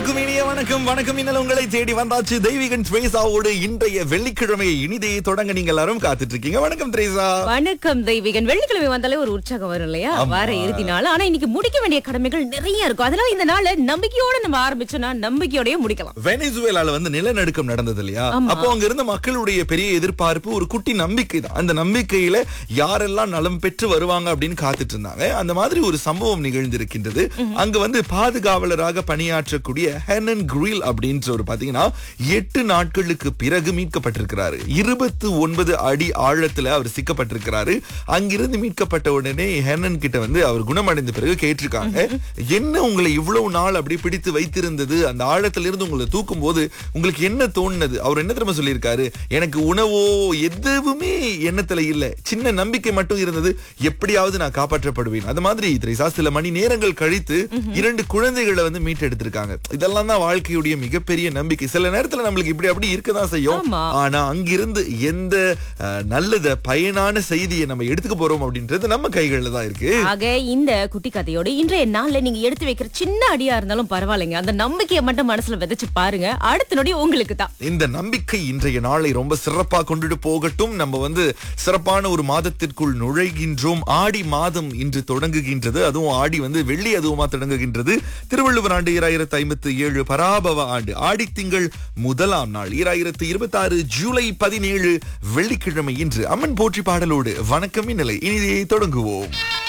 எல்லோருக்கும் இனிய வணக்கம் வணக்கம் இன்னும் உங்களை தேடி வந்தாச்சு தெய்வீகன் த்ரேசாவோடு இன்றைய வெள்ளிக்கிழமையை இனிதையை தொடங்க நீங்க எல்லாரும் காத்துட்டு இருக்கீங்க வணக்கம் த்ரேசா வணக்கம் தெய்வீகன் வெள்ளிக்கிழமை வந்தாலே ஒரு உற்சாகம் வரும் இல்லையா வார இறுதி நாள் ஆனா இன்னைக்கு முடிக்க வேண்டிய கடமைகள் நிறைய இருக்கும் அதனால இந்த நாளை நம்பிக்கையோட நம்ம ஆரம்பிச்சோம்னா நம்பிக்கையோடய முடிக்கலாம் வெனிசுவேலால வந்து நிலநடுக்கம் நடந்தது இல்லையா அப்போ அங்க இருந்த மக்களுடைய பெரிய எதிர்பார்ப்பு ஒரு குட்டி நம்பிக்கை தான் அந்த நம்பிக்கையில யாரெல்லாம் நலம் பெற்று வருவாங்க அப்படின்னு காத்துட்டு இருந்தாங்க அந்த மாதிரி ஒரு சம்பவம் நிகழ்ந்திருக்கின்றது அங்க வந்து பாதுகாவலராக பணியாற்றக்கூடிய ஹெனன் கிரில் அப்படின்ற ஒரு பாத்தீங்கன்னா எட்டு நாட்களுக்கு பிறகு மீட்கப்பட்டிருக்கிறாரு இருபத்து ஒன்பது அடி ஆழத்துல அவர் சிக்கப்பட்டிருக்கிறாரு அங்கிருந்து மீட்கப்பட்ட உடனே ஹெனன் கிட்ட வந்து அவர் குணமடைந்த பிறகு கேட்டிருக்காங்க என்ன உங்களை இவ்வளவு நாள் அப்படி பிடித்து வைத்திருந்தது அந்த ஆழத்துல இருந்து உங்களை தூக்கும் போது உங்களுக்கு என்ன தோணுனது அவர் என்ன தெரியுமா சொல்லியிருக்காரு எனக்கு உணவோ எதுவுமே எண்ணத்துல இல்ல சின்ன நம்பிக்கை மட்டும் இருந்தது எப்படியாவது நான் காப்பாற்றப்படுவேன் அந்த மாதிரி திரைசா சில மணி நேரங்கள் கழித்து இரண்டு குழந்தைகளை வந்து மீட்டெடுத்திருக்காங்க இதெல்லாம் தான் வாழ்க்கையுடைய மிகப்பெரிய நம்பிக்கை சில நேரத்துல நம்மளுக்கு இப்படி அப்படி இருக்கதான் செய்யும் ஆமா. ஆனா அங்கிருந்து எந்த அஹ், நல்லத பயனான செய்தியை நம்ம எடுத்துக்க போறோம் அப்படின்றது நம்ம கைகள்ல தான் இருக்கு ஆக இந்த குட்டி கதையோட இன்றைய நாள்ல நீங்க எடுத்து வைக்கிற சின்ன அடியா இருந்தாலும் பரவாயில்லைங்க அந்த நம்பிக்கையை மட்டும் மனசுல விதைச்சு பாருங்க அடுத்த நொடி உங்களுக்கு தான் இந்த நம்பிக்கை இன்றைய நாளை ரொம்ப சிறப்பா கொண்டுட்டு போகட்டும் நம்ம வந்து சிறப்பான ஒரு மாதத்திற்குள் நுழைகின்றோம் ஆடி மாதம் இன்று தொடங்குகின்றது அதுவும் ஆடி வந்து வெள்ளி அதுவுமா தொடங்குகின்றது திருவள்ளுவர் ஆண்டு ஈராயிரத்து ஐம்பத்து ஏழு பராபவ ஆண்டு ஆடி திங்கள் முதலாம் நாள் ஈராயிரத்து இருபத்தி ஆறு ஜூலை பதினேழு வெள்ளிக்கிழமை இன்று அம்மன் போற்றி பாடலோடு வணக்கம் இந்நிலை இனிதையை தொடங்குவோம்